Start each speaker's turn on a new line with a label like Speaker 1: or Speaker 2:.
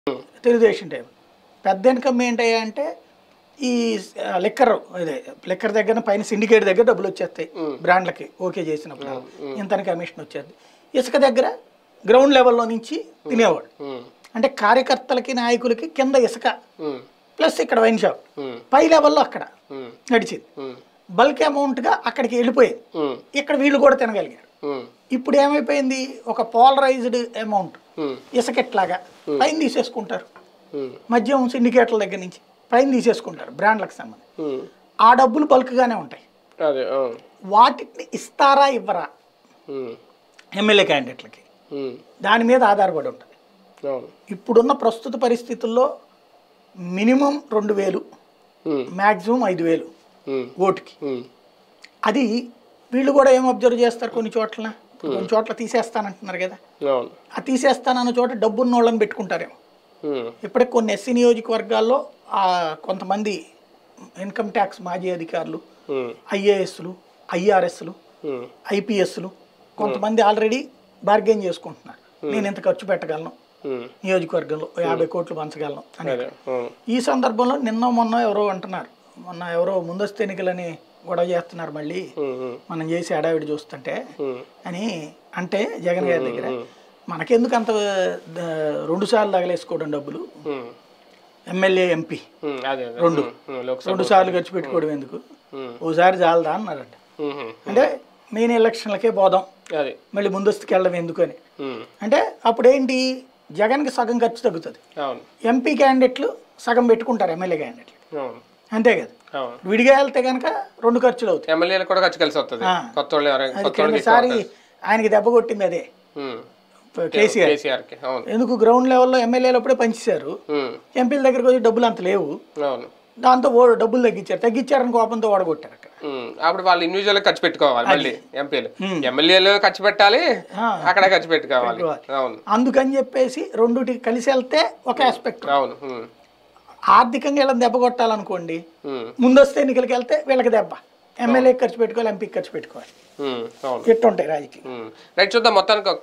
Speaker 1: Telugu Desam time పెద్ద income ఏంటయ్యా అంటే ఈ లిక్కర్ ఇదే లిక్కర్ దగ్గర పైన సిండికేట్ దగ్గర డబ్బులు వచ్చేస్తాయి బ్రాండ్లకి ఓకే చేసినప్పుడు ఇంతని కమిషన్ వచ్చేది ఇసుక దగ్గర గ్రౌండ్ లెవెల్లో నుంచి తినేవాడు
Speaker 2: ఉమ్,
Speaker 1: అంటే కార్యకర్తలకి నాయకులకి కింద ఇసుక
Speaker 2: ఉమ్,
Speaker 1: ప్లస్ ఇక్కడ వైన్ షాప్
Speaker 2: ఉమ్,
Speaker 1: పై లెవెల్లో అక్కడ
Speaker 2: ఉమ్,
Speaker 1: నడిచింది
Speaker 2: ఉమ్,
Speaker 1: బల్క్ అమౌంట్గా అక్కడికి వెళ్ళిపోయింది
Speaker 2: ఉమ్,
Speaker 1: ఇక్కడ వీళ్ళు కూడా తినగలిగారు
Speaker 2: ఉమ్,
Speaker 1: ఇప్పుడు ఏమైపోయింది ఒక పోలరైజ్డ్ అమౌంట్
Speaker 2: ఉమ్,
Speaker 1: ఇసుకెట్లాగా పైన తీసేసుకుంటారు
Speaker 2: ఉమ్,
Speaker 1: మద్యం సిండికేట్ల దగ్గర నుంచి పైన తీసేసుకుంటారు బ్రాండ్లకు సంబంధించి
Speaker 2: ఉమ్.
Speaker 1: ఆ డబ్బులు బల్క్గానే ఉంటాయి
Speaker 2: అదే ఆ,
Speaker 1: వాటిని ఇస్తారా ఇవ్వరా
Speaker 2: ఉమ్,
Speaker 1: ఎమ్మెల్యే క్యాండిడేట్లకి
Speaker 2: ఉమ్,
Speaker 1: దాని మీద ఆధారపడి ఉంటుంది
Speaker 2: అవును
Speaker 1: ఇప్పుడున్న ప్రస్తుత పరిస్థితుల్లో మినిమం రెండు వేలు
Speaker 2: ఉమ్,
Speaker 1: మ్యాక్సిమం ఐదు వేలు
Speaker 2: ఉమ్,
Speaker 1: ఓటుకి
Speaker 2: ఉమ్,
Speaker 1: అది వీళ్ళు కూడా ఏం అబ్జర్వ్ చేస్తారు కొన్ని చోట్ల ఇప్పుడు కొన్ని చోట్ల తీసేస్తానంటున్నారు కదా
Speaker 2: అవును
Speaker 1: ఆ తీసేస్తానన్న చోట డబ్బున్న వాళ్ళని పెట్టుకుంటారేమో
Speaker 2: ఉమ్,
Speaker 1: ఇప్పటికి కొన్ని ఎస్సీ నియోజకవర్గాల్లో ఆ కొంతమంది ఇన్కమ్ ట్యాక్స్ మాజీ అధికారులు
Speaker 2: ఉమ్,
Speaker 1: ఐఏఎస్లు ఐఆర్ఎస్లు
Speaker 2: ఉమ్,
Speaker 1: ఐపీఎస్లు కొంతమంది ఆల్రెడీ బార్గెన్ చేసుకుంటున్నారు నేను ఇంత ఖర్చు పెట్టగలను
Speaker 2: ఉమ్,
Speaker 1: నియోజకవర్గంలో ఓ యాభై కోట్లు పంచగలను అని
Speaker 2: అదే అవును
Speaker 1: ఈ సందర్భంలో నిన్న మొన్న ఎవరో అంటున్నారు మొన్న ఎవరో ముందస్తు ఎన్నికలని గొడవ చేస్తున్నారు మళ్ళీ
Speaker 2: ఉమ్, ఉమ్,
Speaker 1: మనం చేసి హడావిడి చూస్తుంటే
Speaker 2: ఉమ్,
Speaker 1: అని అంటే జగన్ గారి దగ్గర మనకెందుకు అంత ద- రెండు సార్లు తగలేసుకోవడం డబ్బులు
Speaker 2: ఉమ్,
Speaker 1: ఎమ్మెల్యే ఎంపీ
Speaker 2: ఉమ్, అదే అదే రెండు లోక్సభ
Speaker 1: రెండు సార్లు ఖర్చు పెట్టుకోవడం ఎందుకు
Speaker 2: ఉమ్,
Speaker 1: ఓసారి చాలదా అన్నారంట
Speaker 2: ఉమ్, ఉమ్,
Speaker 1: అంటే మెయిన్ ఎలక్షన్లకే పోదాం
Speaker 2: అదే
Speaker 1: మళ్ళీ ముందస్తుకు వెళ్ళడం ఎందుకు అని
Speaker 2: ఉమ్,
Speaker 1: అంటే అప్పుడేంటి జగన్కి సగం ఖర్చు తగ్గుతుంది
Speaker 2: అవును
Speaker 1: ఎంపీ క్యాండిడేట్లు సగం పెట్టుకుంటారు ఎమ్మెల్యే క్యాండిడేట్లు
Speaker 2: అవును
Speaker 1: అంతే కదా
Speaker 2: అవును
Speaker 1: విడిగా వెళ్తే కనుక రెండు ఖర్చులు అవుతాయి
Speaker 2: ఎమ్మెల్యేలకు కూడా ఖర్చు కలిసి వస్తుంది
Speaker 1: ఆ.
Speaker 2: కొత్త వాళ్ళు ఎవరైనా
Speaker 1: అది
Speaker 2: కొత్త వాళ్ళకి
Speaker 1: కిందసారి ఆయనకి దెబ్బ కొట్టింది అదే
Speaker 2: ఉమ్,
Speaker 1: కేసీఆర్
Speaker 2: కేసీఆర్కి అవును
Speaker 1: ఎందుకు గ్రౌండ్ లెవెల్లో ఎమ్మెల్యేలు అప్పుడే పంచేశారు
Speaker 2: ఉమ్,
Speaker 1: ఎంపీల దగ్గరకు వచ్చి డబ్బులు అంత లేవు
Speaker 2: అవును
Speaker 1: దాంతో ఓ డబ్బులు తగ్గించారు తగ్గించారని కోపంతో ఓడగొట్టారు అక్కడ
Speaker 2: ఉమ్, అప్పుడు వాళ్ళు ఇండివిజువల్ ఖర్చు పెట్టుకోవాలి మళ్ళీ ఎంపీలు
Speaker 1: ఉమ్.
Speaker 2: ఎమ్మెల్యేలు ఖర్చు పెట్టాలి
Speaker 1: ఆ.
Speaker 2: అక్కడ ఖర్చు పెట్టుకోవాలి
Speaker 1: పెట్టుకోవాలి.
Speaker 2: అవును
Speaker 1: అందుకని చెప్పేసి రెండుటి కలిసి వెళ్తే ఒక ఆస్పెక్ట్
Speaker 2: అవును ఉమ్,
Speaker 1: ఆర్థికంగా వీళ్ళని దెబ్బ కొట్టాలనుకోండి
Speaker 2: ఉమ్,
Speaker 1: ముందొస్తే ఎన్నికలకి వెళ్తే వీళ్ళకి దెబ్బ ఎమ్మెల్యేకి ఖర్చు పెట్టుకోవాలి ఎంపీకి ఖర్చు పెట్టుకోవాలి
Speaker 2: ఉమ్, అవును
Speaker 1: ఎట్టుంటాయి రాజకీయం
Speaker 2: ఉమ్. రైట్ చూద్దాం మొత్తానికి